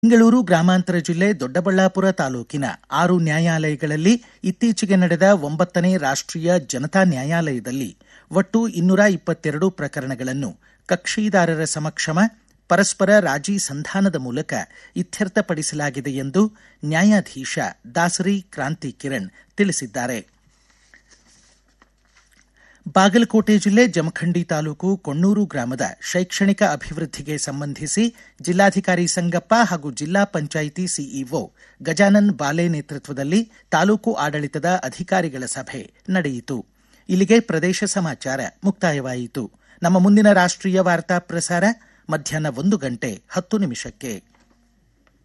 ಬೆಂಗಳೂರು ಗ್ರಾಮಾಂತರ ಜಿಲ್ಲೆ ದೊಡ್ಡಬಳ್ಳಾಪುರ ತಾಲೂಕಿನ ಆರು ನ್ಯಾಯಾಲಯಗಳಲ್ಲಿ ಇತ್ತೀಚೆಗೆ ನಡೆದ ಒಂಬತ್ತನೇ ರಾಷ್ಟೀಯ ಜನತಾ ನ್ಯಾಯಾಲಯದಲ್ಲಿ ಒಟ್ಟು ಇನ್ನೂರ ಇಪ್ಪತ್ತೆರಡು ಪ್ರಕರಣಗಳನ್ನು ಕಕ್ಷಿದಾರರ ಸಮಕ್ಷಮ ಪರಸ್ಪರ ರಾಜಿ ಸಂಧಾನದ ಮೂಲಕ ಇತ್ಯರ್ಥಪಡಿಸಲಾಗಿದೆ ಎಂದು ನ್ಯಾಯಾಧೀಶ ದಾಸರಿ ಕ್ರಾಂತಿ ಕಿರಣ್ ತಿಳಿಸಿದ್ದಾರೆ ಬಾಗಲಕೋಟೆ ಜಿಲ್ಲೆ ಜಮಖಂಡಿ ತಾಲೂಕು ಕೊಣ್ಣೂರು ಗ್ರಾಮದ ಶೈಕ್ಷಣಿಕ ಅಭಿವೃದ್ಧಿಗೆ ಸಂಬಂಧಿಸಿ ಜಿಲ್ಲಾಧಿಕಾರಿ ಸಂಗಪ್ಪ ಹಾಗೂ ಜಿಲ್ಲಾ ಪಂಚಾಯಿತಿ ಸಿಇಒ ಗಜಾನನ್ ಬಾಲೆ ನೇತೃತ್ವದಲ್ಲಿ ತಾಲೂಕು ಆಡಳಿತದ ಅಧಿಕಾರಿಗಳ ಸಭೆ ನಡೆಯಿತು ಇಲ್ಲಿಗೆ ಪ್ರದೇಶ ಸಮಾಚಾರ ಮುಕ್ತಾಯವಾಯಿತು ನಮ್ಮ ಮುಂದಿನ ರಾಷ್ಟೀಯ ವಾರ್ತಾ ಪ್ರಸಾರ ಮಧ್ಯಾಹ್ನ ಒಂದು ಗಂಟೆ ಹತ್ತು ನಿಮಿಷಕ್ಕೆ